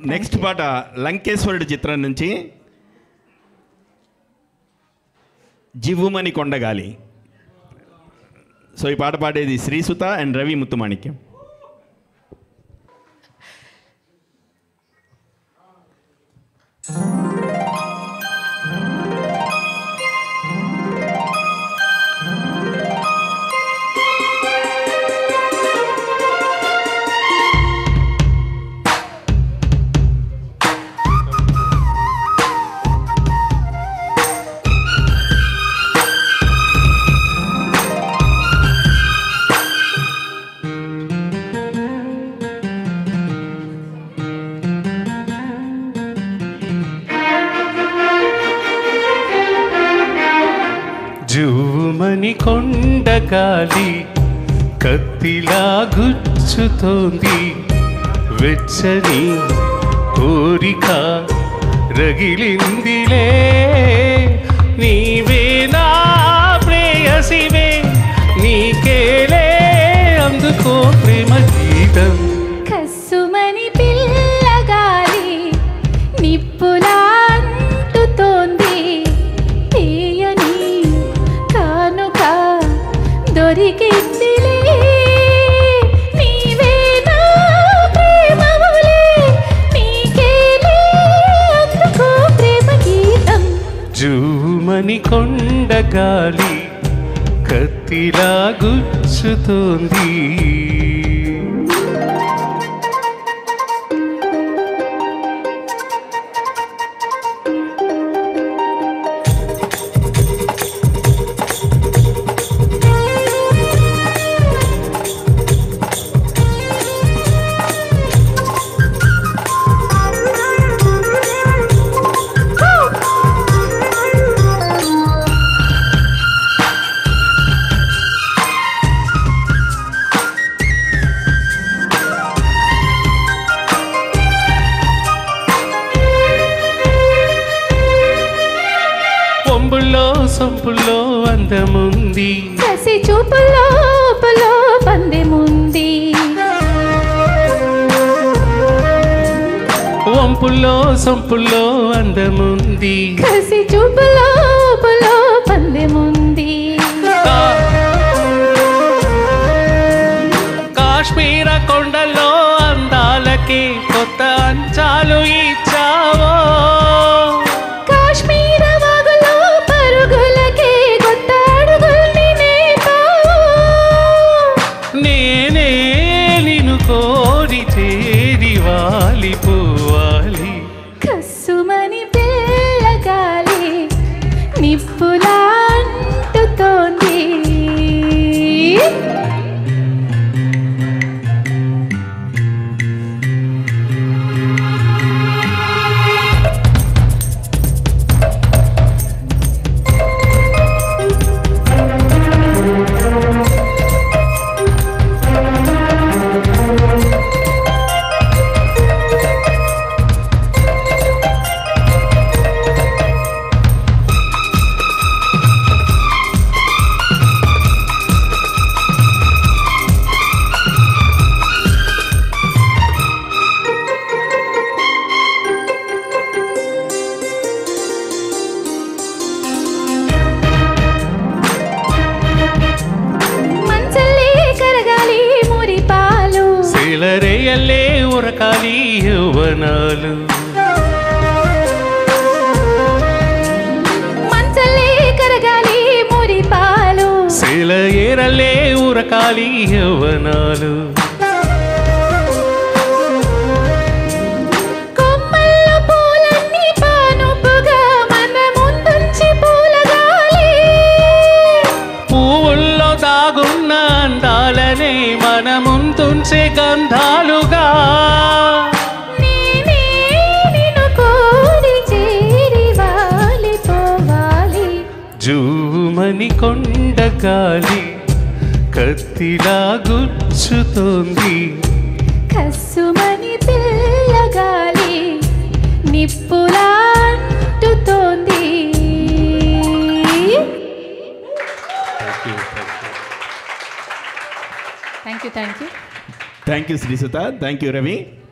next పాట లంకేశ్వరుడు చిత్రం నుంచి జివ్వుమని కొండగాలి సో ఈ పాట పాడేది శ్రీసుత అండ్ రవి ముత్తుమాణిక్యం జూమని కొండగాలి కత్తిలా గుచ్చుతోంది వెచ్చని కోరిక రగిలిందిలే నీవే నా ప్రేయసివే నీకేలే అందుకో ప్రేమ గీతం కస్సుమని పిల్లగాలి నిప్పులా అంటుతోంది తీయని కానుక దొరికిందిలే నీవే నా ప్రేమములే నీకేలే అందుకో ప్రేమ గీతం జూమని కొండగాలి కత్తిలా గుచ్చుతోంది పొంబుల్లో సొంపుల్లో అందముంది కసి చూపులో పులో పందెముంది వంపుల్లో సొంపుల్లో అందముంది కసి చూపులో పులో పందెముంది కా- కాశ్మీర కొండల్లో అందాలకి కొత్త అంచాలు ఇచ్చావో కాశ్మీర వాగులో పరుగులకే కొత్త అడుగుల్ని నేపావు నేనే నిన్ను కోరి చేరి వాలిపోవాలి కస్సుమని పిల్లగాలి నిప్పులా అంటుతోంది మంచల్లే కరగాలి మురి పాలు సెలరేయల్లే ఉరకాలి యౌవనాలు మంచల్లే కరగాలి మురి పాలు సెల ఏరల్లే ఉరకాలి యౌవనాలు కొమ్మల్లో పూలన్నీ పానుపుగా మన ముందుంచి పూలగాలి పువ్వుల్లో దాగున్న అందాలనే మన ముందుంచే గంధాలుగా నేనే నిన్ను కోరి చేరి వాలిపోవాలి జూమని కొండగాలి కత్తిలా గుచ్చుతోంది కస్సుమని పిల్లగాలి నిప్పులా అంటుతోంది thank you thank you thank you Srisutha thank you Ravi